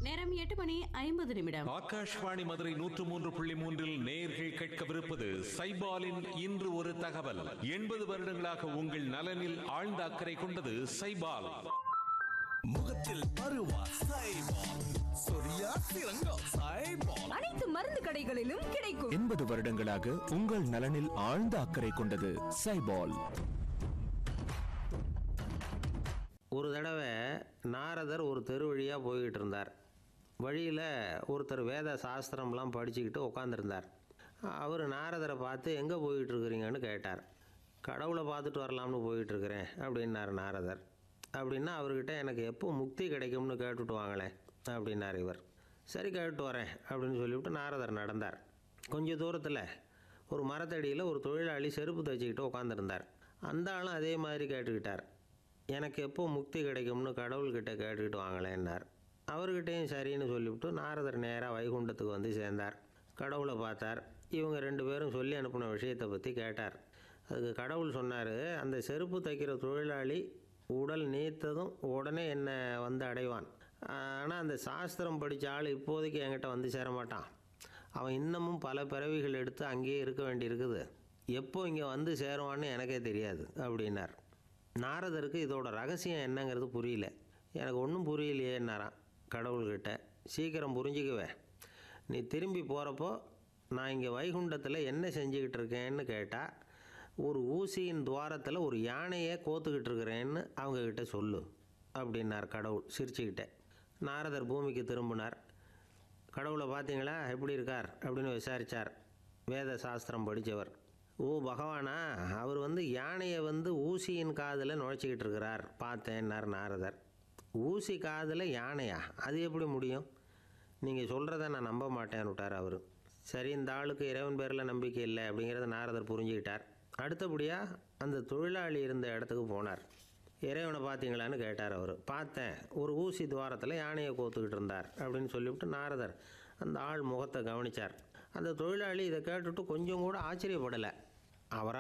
நேரம் எட்டு மணி ஐம்பது நிமிடம் ஆகாஷ்வாணி மதுரை நூற்று மூன்று புள்ளி மூன்றில் நேயர்கள் கேட்கவிருப்பது சைபாலின் இன்று ஒரு தகவல் எண்பது வருடங்களாக உங்கள் நலனில் ஆழ்ந்த அக்கறை கொண்டது சைபால் முகத்தில் பருவா சைபால் சொரியா சிறங்கம் சைபால் அனைத்து மருந்து கடைகளிலும் கிடைக்கும் எண்பது வருடங்களாக உங்கள் நலனில் ஆழ்ந்த அக்கறை கொண்டது சைபால் ஒரு தடவை நாரதர் ஒரு தெரு வழியாக போய்கிட்டு இருந்தார் வழியில் ஒருத்தர் வேத சாஸ்திரம்லாம் படிச்சுக்கிட்டு உட்காந்துருந்தார் அவர் நாரதரை பார்த்து எங்கே போயிட்டு இருக்கிறீங்கன்னு கேட்டார் கடவுளை பார்த்துட்டு வரலாம்னு போயிட்டு இருக்கிறேன் அப்படின்னார் நாரதர் அப்படின்னா அவர்கிட்ட எனக்கு எப்போ முக்தி கிடைக்கும்னு கேட்டுட்டு வாங்களேன் அப்படின்னார் இவர் சரி கேட்டு வரேன் அப்படின்னு சொல்லிவிட்டு நாரதர் நடந்தார் கொஞ்ச தூரத்தில் ஒரு மரத்தடியில் ஒரு தொழிலாளி செருப்பு தைச்சிக்கிட்டு உட்காந்துருந்தார் அந்த ஆளும் அதே மாதிரி கேட்டுக்கிட்டார் எனக்கு எப்போ முக்தி கிடைக்கும்னு கடவுள்கிட்ட கேட்டுக்கிட்டு வாங்களேன்னார் அவர்கிட்டையும் சரின்னு சொல்லிவிட்டு நாரதர் நேராக வைகுண்டத்துக்கு வந்து சேர்ந்தார் கடவுளை பார்த்தார் இவங்க ரெண்டு பேரும் சொல்லி அனுப்பின விஷயத்தை பற்றி கேட்டார் அதுக்கு கடவுள் சொன்னார் அந்த செருப்பு தைக்கிற தொழிலாளி உடல் நீத்ததும் உடனே என்னை வந்து அடைவான் ஆனால் அந்த சாஸ்திரம் படித்த ஆள் இப்போதைக்கு என்கிட்ட வந்து சேர மாட்டான் அவன் இன்னமும் பல பிறவிகள் எடுத்து அங்கேயே இருக்க வேண்டியிருக்குது எப்போ இங்கே வந்து சேருவான்னு எனக்கே தெரியாது அப்படின்னார் நாரதருக்கு இதோட ரகசியம் என்னங்கிறது புரியல எனக்கு ஒன்றும் புரியலையேன்னாரான் கடவுள்கிட்ட சீக்கிரம் புரிஞ்சுக்குவேன் நீ திரும்பி போகிறப்போ நான் இங்கே வைகுண்டத்தில் என்ன செஞ்சுக்கிட்டு இருக்கேன்னு கேட்டால் ஒரு ஊசியின் துவாரத்தில் ஒரு யானையை கோத்துக்கிட்டு இருக்கிறேன்னு அவங்கக்கிட்ட சொல்லு அப்படின்னார் கடவுள் சிரிச்சுக்கிட்டே நாரதர் பூமிக்கு திரும்பினார் கடவுளை பார்த்தீங்களா எப்படி இருக்கார் அப்படின்னு விசாரித்தார் வேத சாஸ்திரம் படித்தவர் ஓ பகவானா அவர் வந்து யானையை வந்து ஊசியின் காதில் நுழைச்சிக்கிட்டு இருக்கிறார் பார்த்தேன்னார் நாரதர் ஊசி காதில் யானையா அது எப்படி முடியும் நீங்கள் சொல்கிறத நான் நம்ப மாட்டேன்னு விட்டார் அவர் சரி இந்த ஆளுக்கு இறைவன் பேரில் நம்பிக்கை இல்லை அப்படிங்கிறத நாரதர் புரிஞ்சுக்கிட்டார் அடுத்தபடியாக அந்த தொழிலாளி இருந்த இடத்துக்கு போனார் இறைவனை பார்த்தீங்களான்னு கேட்டார் அவர் பார்த்தேன் ஒரு ஊசி துவாரத்தில் யானையை கோத்துக்கிட்டு இருந்தார் அப்படின்னு சொல்லிவிட்டு நாரதர் அந்த ஆள் முகத்தை கவனித்தார் அந்த தொழிலாளி இதை கேட்டுட்டு கொஞ்சம் கூட ஆச்சரியப்படலை அவரா